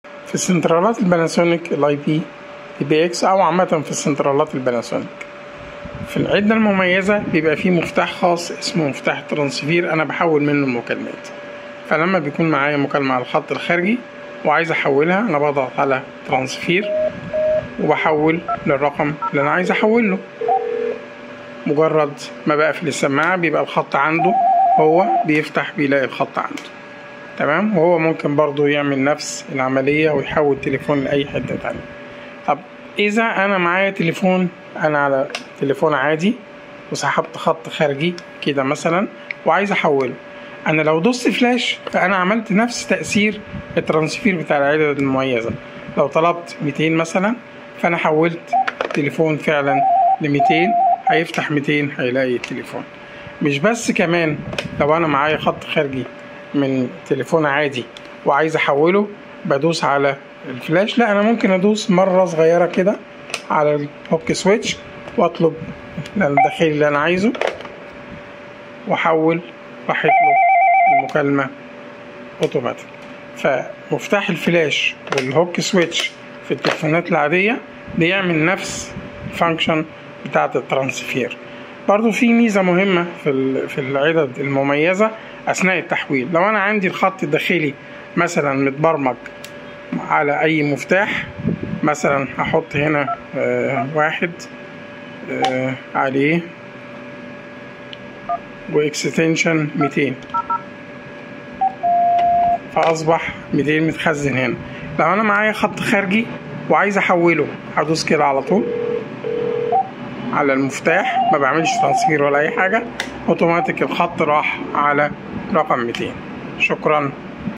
في السنترالات الباناسونيك الاي بي بي بي اكس او عامة في السنترالات الباناسونيك في العدة المميزة بيبقى فيه مفتاح خاص اسمه مفتاح ترانسفير انا بحول منه المكالمات فلما بيكون معايا مكالمة على الخط الخارجي وعايز احولها انا بضغط على ترانسفير وبحول للرقم اللي انا عايز احوله مجرد ما بقفل السماعة بيبقى الخط عنده هو بيفتح بيلاقي الخط عنده تمام وهو ممكن برضو يعمل نفس العملية ويحول تليفون لأي حتة تانية طب إذا أنا معايا تليفون أنا على تليفون عادي وسحبت خط خارجي كده مثلا وعايز أحوله أنا لو دوست فلاش فأنا عملت نفس تأثير الترانسفير بتاع العدد المميزة لو طلبت 200 مثلا فأنا حولت تليفون فعلا ل 200 هيفتح 200 هيلاقي التليفون مش بس كمان لو انا معايا خط خارجي من تليفون عادي وعايز احوله بدوس على الفلاش لا انا ممكن ادوس مره صغيره كده على الهوك سويتش واطلب الداخلي اللي انا عايزه واحول راحت له المكالمه اوتوماتيك فمفتاح الفلاش والهوك سويتش في التليفونات العاديه بيعمل نفس الفانكشن بتاعه الترانسفير برضو في ميزة مهمة في في العدد المميزة أثناء التحويل لو أنا عندي الخط الداخلي مثلا متبرمج على أي مفتاح مثلا هحط هنا آه واحد آه عليه واكستنشن 200 فأصبح 200 متخزن هنا لو أنا معايا خط خارجي وعايز أحوله هدوس كده على طول على المفتاح ما بعملش ترانسفير ولا اي حاجه اوتوماتيك الخط راح على رقم 200 شكرا